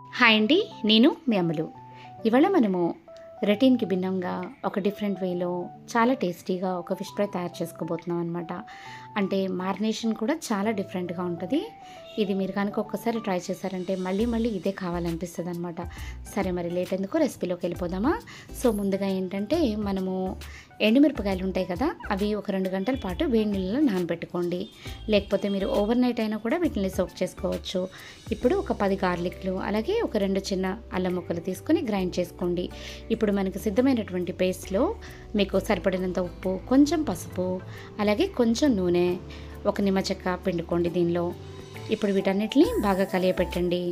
hi అండి నేను మీ అమలు ఇవాళ మనము రొటీన్కి భిన్నంగా ఒక డిఫరెంట్ వేలో చాలా టేస్టీగా ఒక ఫిష్ ఫ్రై తయారు చేసుకోబోతున్నాం అనమాట అంటే మారినేషన్ కూడా చాలా డిఫరెంట్గా ఉంటుంది ఇది మీరు కనుక ఒక్కసారి ట్రై చేశారంటే మళ్ళీ మళ్ళీ ఇదే కావాలనిపిస్తుంది అనమాట సరే మరి లేట్ ఎందుకు రెసిపీలోకి వెళ్ళిపోదామా సో ముందుగా ఏంటంటే మనము ఎండుమిరపకాయలు ఉంటాయి కదా అవి ఒక రెండు గంటల పాటు వేడి నీళ్ళలో నానబెట్టుకోండి లేకపోతే మీరు ఓవర్ నైట్ అయినా కూడా వీటిని సోక్ చేసుకోవచ్చు ఇప్పుడు ఒక పది గార్లిక్లు అలాగే ఒక రెండు చిన్న అల్లం ముక్కలు తీసుకొని గ్రైండ్ చేసుకోండి ఇప్పుడు మనకు సిద్ధమైనటువంటి పేస్ట్లో మీకు సరిపడినంత ఉప్పు కొంచెం పసుపు అలాగే కొంచెం నూనె ఒక నిమ్మ చెక్క పిండుకోండి దీనిలో ఇప్పుడు వీటన్నిటిని బాగా కలియపెట్టండి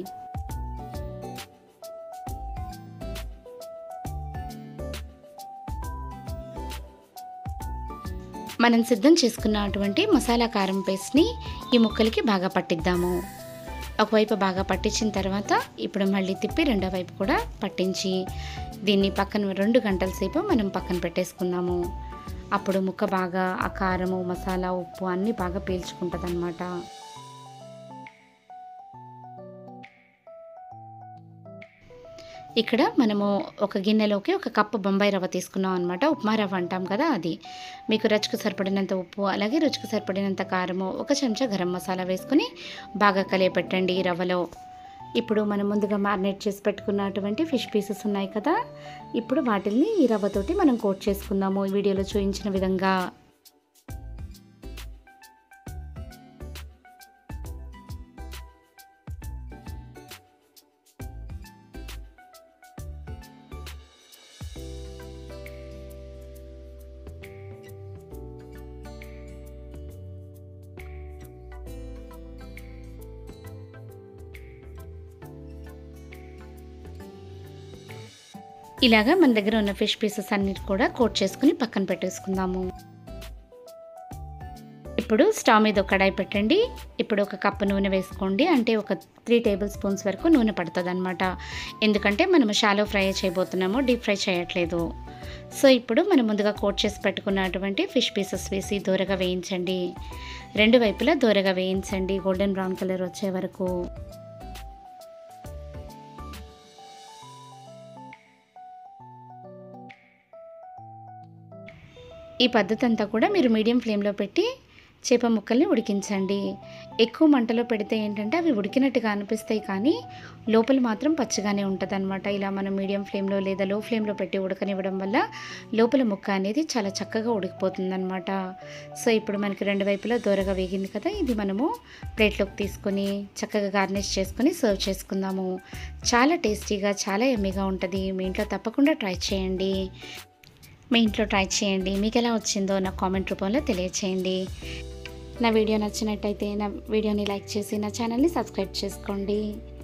మనం సిద్ధం చేసుకున్నటువంటి మసాలా కారం పేస్ట్ని ఈ ముక్కలకి బాగా పట్టిద్దాము ఒకవైపు బాగా పట్టించిన తర్వాత ఇప్పుడు మళ్ళీ తిప్పి రెండో వైపు కూడా పట్టించి దీన్ని పక్కన రెండు గంటల సేపు మనం పక్కన పెట్టేసుకుందాము అప్పుడు ముక్క బాగా ఆ కారము మసాలా ఉప్పు అన్నీ బాగా పీల్చుకుంటుంది అనమాట ఇక్కడ మనము ఒక గిన్నెలోకి ఒక కప్పు బొంబాయి రవ్వ తీసుకున్నాం అనమాట ఉప్మా రవ్వ అంటాం కదా అది మీకు రుచికి సరిపడినంత ఉప్పు అలాగే రుచికి సరిపడినంత కారము ఒక చెంచా గరం మసాలా వేసుకుని బాగా కలియపెట్టండి ఈ రవ్వలో ఇప్పుడు మనం ముందుగా మ్యారినేట్ చేసి పెట్టుకున్నటువంటి ఫిష్ పీసెస్ ఉన్నాయి కదా ఇప్పుడు వాటిల్ని ఈ రవ్వతోటి మనం కోట్ చేసుకుందాము ఈ వీడియోలో చూపించిన విధంగా ఇలాగా మన దగ్గర ఉన్న ఫిష్ పీసెస్ అన్నిటి కూడా కోట్ చేసుకుని పక్కన పెట్టేసుకుందాము ఇప్పుడు స్టవ్ మీద ఒక కడాయి పెట్టండి ఇప్పుడు ఒక కప్పు నూనె వేసుకోండి అంటే ఒక త్రీ టేబుల్ స్పూన్స్ వరకు నూనె పడుతుంది అనమాట ఎందుకంటే మనం షాలో ఫ్రై చేయబోతున్నాము డీప్ ఫ్రై చేయట్లేదు సో ఇప్పుడు మనం ముందుగా కోట్ చేసి పెట్టుకున్నటువంటి ఫిష్ పీసెస్ వేసి దూరగా వేయించండి రెండు వైపులా దూరగా వేయించండి గోల్డెన్ బ్రౌన్ కలర్ వచ్చే వరకు ఈ పద్ధతి అంతా కూడా మీరు మీడియం ఫ్లేమ్లో పెట్టి చేప ముక్కల్ని ఉడికించండి ఎక్కువ మంటలో పెడితే ఏంటంటే అవి ఉడికినట్టుగా అనిపిస్తాయి కానీ లోపల మాత్రం పచ్చిగానే ఉంటుంది అనమాట ఇలా మనం మీడియం ఫ్లేమ్లో లేదా లో ఫ్లేమ్లో పెట్టి ఉడకనివ్వడం వల్ల లోపల ముక్క అనేది చాలా చక్కగా ఉడికిపోతుంది అనమాట సో ఇప్పుడు మనకి రెండు వైపులా దూరగా వేగింది కదా ఇది మనము ప్లేట్లోకి తీసుకొని చక్కగా గార్నిష్ చేసుకొని సర్వ్ చేసుకుందాము చాలా టేస్టీగా చాలా ఎమ్మిగా ఉంటుంది మీ ఇంట్లో తప్పకుండా ట్రై చేయండి మీ ఇంట్లో ట్రై చేయండి మీకు ఎలా వచ్చిందో నా కామెంట్ రూపంలో తెలియచేయండి నా వీడియో నచ్చినట్టయితే నా వీడియోని లైక్ చేసి నా ఛానల్ని సబ్స్క్రైబ్ చేసుకోండి